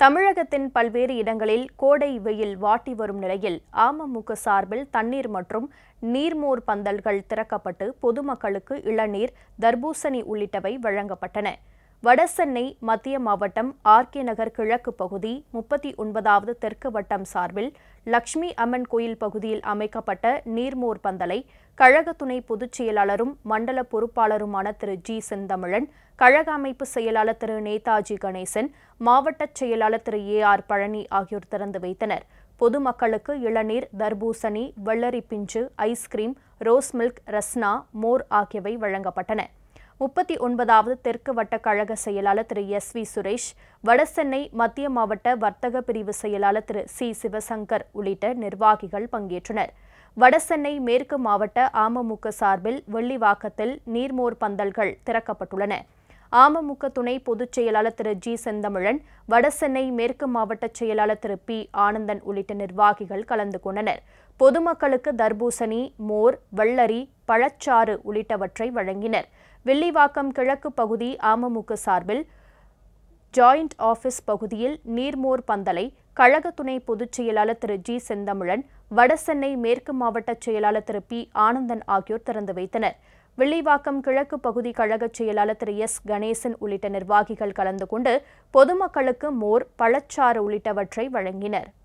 தமிழகத்தின் பல்வேறு இடங்களில் கோடை வெயில் வாட்டி வரும் நிலையில் அமமுக சார்பில் தண்ணீர் மற்றும் நீர்மோர் பந்தல்கள் திறக்கப்பட்டு பொதுமக்களுக்கு இளநீர் தர்பூசணி உள்ளிட்டவை வழங்கப்பட்டன வடசென்னை மத்திய மாவட்டம் ஆர்கே நகர் கிழக்கு பகுதி முப்பத்தி ஒன்பதாவது தெற்கு வட்டம் சார்பில் லட்சுமி அம்மன் கோயில் பகுதியில் அமைக்கப்பட்ட நீர்மோர் பந்தலை கழக துணை பொதுச் செயலாளரும் மண்டல பொறுப்பாளருமான திரு ஜி செந்தமிழன் கழக அமைப்பு செயலாளர் திரு நேதாஜி கணேசன் மாவட்ட செயலாளர் திரு ஏ ஆர் பழனி ஆகியோர் திறந்து வைத்தனர் பொதுமக்களுக்கு இளநீர் தர்பூசணி வெள்ளரி பிஞ்சு ஐஸ்கிரீம் ரோஸ் மில்க் ரஸ்னா மோர் ஆகியவை வழங்கப்பட்டன முப்பத்தி ஒன்பதாவது தெற்கு வட்ட கழக செயலாளர் திரு எஸ் வி சுரேஷ் வடசென்னை மத்திய மாவட்ட வர்த்தக பிரிவு செயலாளர் திரு சி சிவசங்கர் உள்ளிட்ட நிர்வாகிகள் பங்கேற்றனர் வடசென்னை மேற்கு மாவட்ட அமமுக சார்பில் வெள்ளிவாக்கத்தில் நீர்மோர் பந்தல்கள் திறக்கப்பட்டுள்ளன அமமுக துணை பொதுச் செயலாளர் திரு ஜி செந்தமிழன் வடசென்னை மேற்கு மாவட்ட செயலாளர் திரு பி ஆனந்தன் உள்ளிட்ட நிர்வாகிகள் கலந்து கொண்டனர் பொதுமக்களுக்கு தர்பூசணி மோர் வெள்ளரி பழச்சாறு உள்ளிட்டவற்றை வழங்கினர் வில்லிவாக்கம் கிழக்கு பகுதி அமமுக சார்பில் ஜாயிண்ட் ஆபீஸ் பகுதியில் நீர்மோர் பந்தலை கழக துணை பொதுச் செயலாளர் திரு ஜி செந்தமிழன் வடசென்னை மேற்கு மாவட்ட செயலாளர் திரு பி ஆனந்தன் ஆகியோர் திறந்து வைத்தனர் வில்லிவாக்கம் கிழக்கு பகுதி கழக செயலாளர் திரு எஸ் கணேசன் உள்ளிட்ட நிர்வாகிகள் கலந்து கொண்டு பொதுமக்களுக்கு மோர் பழச்சாறு உள்ளிட்டவற்றை வழங்கினர்